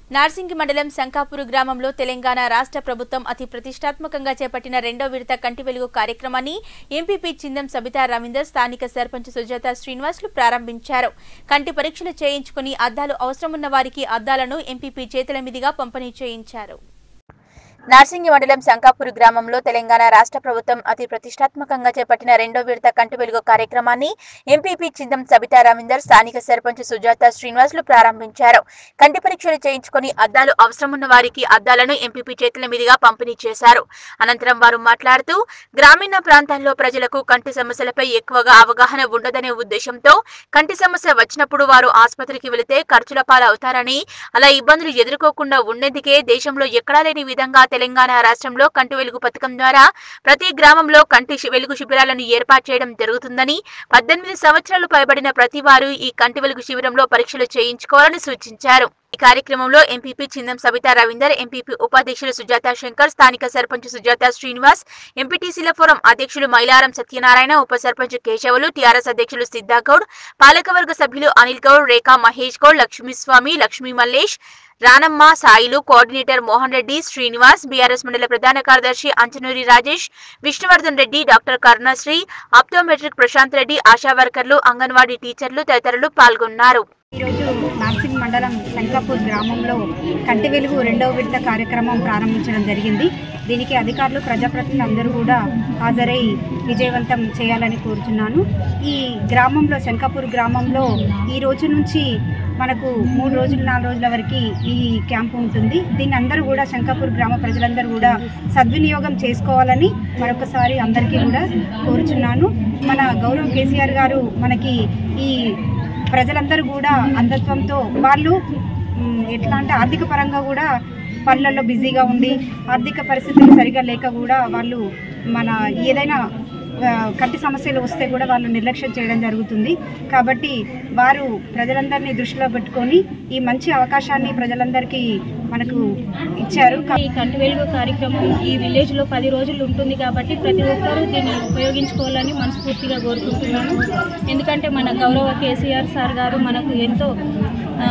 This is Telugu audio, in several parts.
నార్సింగి మండలం శంకాపూర్ గ్రామంలో తెలంగాణ రాష్ట్ర ప్రభుత్వం అతి ప్రతిష్టాత్మకంగా చేపట్టిన రెండో విడత కంటి వెలుగు కార్యక్రమాన్ని ఎంపీపీ చిందం సబితా రవీందర్ స్థానిక సర్పంచ్ సుజాత శ్రీనివాసులు ప్రారంభించారు కంటి పరీక్షలు చేయించుకుని అద్దాలు అవసరమున్న వారికి అద్దాలను ఎంపీపీ చేతుల మీదుగా పంపిణీ చేయించారు నార్సింగి మండలం శంకాపూర్ గ్రామంలో తెలంగాణ రాష్ట్ర ప్రభుత్వం అతి ప్రతిష్టాత్మకంగా చేపట్టిన రెండో విడత కంటి వెలుగు కార్యక్రమాన్ని ఎంపీపీ చిందం సబితా రవీందర్ స్థానిక సర్పంచ్ సుజాత శ్రీనివాసులు ప్రారంభించారు కంటి పరీక్షలు చేయించుకుని అద్దాలు అవసరమున్న వారికి అద్దాలను ఎంపీపీ చేతుల మీదుగా పంపిణీ చేశారు అనంతరం వారు మాట్లాడుతూ గ్రామీణ ప్రాంతాల్లో ప్రజలకు కంటి సమస్యలపై ఎక్కువగా అవగాహన ఉండదనే ఉద్దేశంతో కంటి సమస్య వచ్చినప్పుడు వారు ఆసుపత్రికి వెళితే ఖర్చుల పాలవుతారని అలా ఇబ్బందులు ఎదుర్కోకుండా ఉండేందుకే దేశంలో ఎక్కడా లేని విధంగా తెలంగాణ రాష్ట్రంలో కంటి వెలుగు పథకం ద్వారా ప్రతి గ్రామంలో కంటి శి- వెలుగు శిబిరాలను ఏర్పాటు చేయడం జరుగుతుందని పద్దెనిమిది సంవత్సరాలు పైబడిన ప్రతి వారు ఈ కంటి వెలుగు శిబిరంలో పరీక్షలు చేయించుకోవాలని సూచించారు ఈ కార్యక్రమంలో ఎంపీపీ చిందం సబితా రవీందర్ ఎంపీపీ ఉపాధ్యక్షులు సుజాత శంకర్ స్థానిక సర్పంచ్ సుజాత శ్రీనివాస్ ఎంపీటీసీల ఫోరం అధ్యక్షులు మైలారం సత్యనారాయణ ఉప సర్పంచ్ కేశవులు టీఆర్ఎస్ అధ్యక్షులు సిద్ధాగౌడ్ పాలకవర్గ సభ్యులు అనిల్ గౌడ్ రేఖా మహేష్ గౌడ్ లక్ష్మీస్వామి లక్ష్మీ మల్లేష్ రానమ్మ సాయిలు కోఆర్డినేటర్ మోహన్ రెడ్డి శ్రీనివాస్ బీఆర్ఎస్ మండల ప్రధాన కార్యదర్శి అంచనూరి రాజేష్ విష్ణువర్ధన్ రెడ్డి డాక్టర్ కరుణశ్రీ ఆప్టోమెట్రిక్ ప్రశాంత్ రెడ్డి ఆశా వర్కర్లు అంగన్వాడీ టీచర్లు తదితరులు పాల్గొన్నారు ఈరోజు నార్సింగ్ మండలం శంకాపూర్ గ్రామంలో కంటి వెలుగు రెండవ విడత కార్యక్రమం ప్రారంభించడం జరిగింది దీనికి అధికారులు ప్రజాప్రతినిధులు అందరూ కూడా హాజరై విజయవంతం చేయాలని కోరుచున్నాను ఈ గ్రామంలో శంకాపూర్ గ్రామంలో ఈ రోజు నుంచి మనకు మూడు రోజులు నాలుగు రోజుల వరకు ఈ క్యాంపు ఉంటుంది దీన్ని అందరూ కూడా శంకాపూర్ గ్రామ ప్రజలందరూ కూడా సద్వినియోగం చేసుకోవాలని మరొకసారి అందరికీ కూడా కోరుచున్నాను మన గౌరవ్ కేసీఆర్ గారు మనకి ఈ ప్రజలందరూ కూడా అంధత్వంతో వాళ్ళు మ్, ఎట్లా అంటే ఆర్థిక పరంగా కూడా పనులలో బిజీగా ఉండి ఆర్థిక పరిస్థితులు సరిగా లేక కూడా వాళ్ళు మన ఏదైనా ఆ, కంటి సమస్యలు వస్తే కూడా వాళ్ళు నిర్లక్ష్యం చేయడం జరుగుతుంది కాబట్టి వారు ప్రజలందరినీ దృష్టిలో పెట్టుకొని ఈ మంచి అవకాశాన్ని ప్రజలందరికీ మనకు ఇచ్చారు ఈ కంటి వెలుగు కార్యక్రమం ఈ విలేజ్ లో పది రోజులు ఉంటుంది కాబట్టి ప్రతి ఒక్కరూ దీన్ని ఉపయోగించుకోవాలని మనస్ఫూర్తిగా కోరుకుంటున్నాను ఎందుకంటే మన గౌరవ కేసీఆర్ సార్ గారు మనకు ఎంతో ఆ,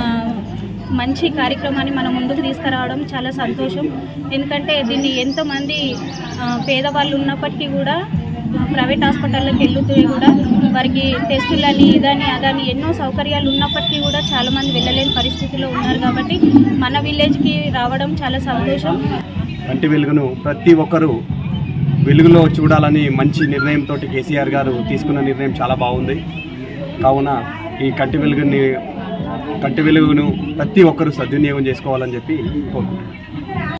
మంచి కార్యక్రమాన్ని మన ముందుకు తీసుకురావడం చాలా సంతోషం ఎందుకంటే దీన్ని ఎంతోమంది ఆ, పేదవాళ్ళు ఉన్నప్పటికీ కూడా ప్రైవేట్ హాస్పిటల్లోకి వెళ్తూ కూడా వారికి టెస్టులని ఇదని అదని ఎన్నో సౌకర్యాలు ఉన్నప్పటికీ కూడా చాలామంది వెళ్ళలేని పరిస్థితిలో ఉన్నారు కాబట్టి మన విలేజ్కి రావడం చాలా సంతోషం కంటి వెలుగును ప్రతి ఒక్కరూ వెలుగులో చూడాలని మంచి నిర్ణయంతో కేసీఆర్ గారు తీసుకున్న నిర్ణయం చాలా బాగుంది కావున ఈ కంటి వెలుగుని కంటి వెలుగును ప్రతి ఒక్కరూ సద్వినియోగం చేసుకోవాలని చెప్పి కోరుకుంటున్నాను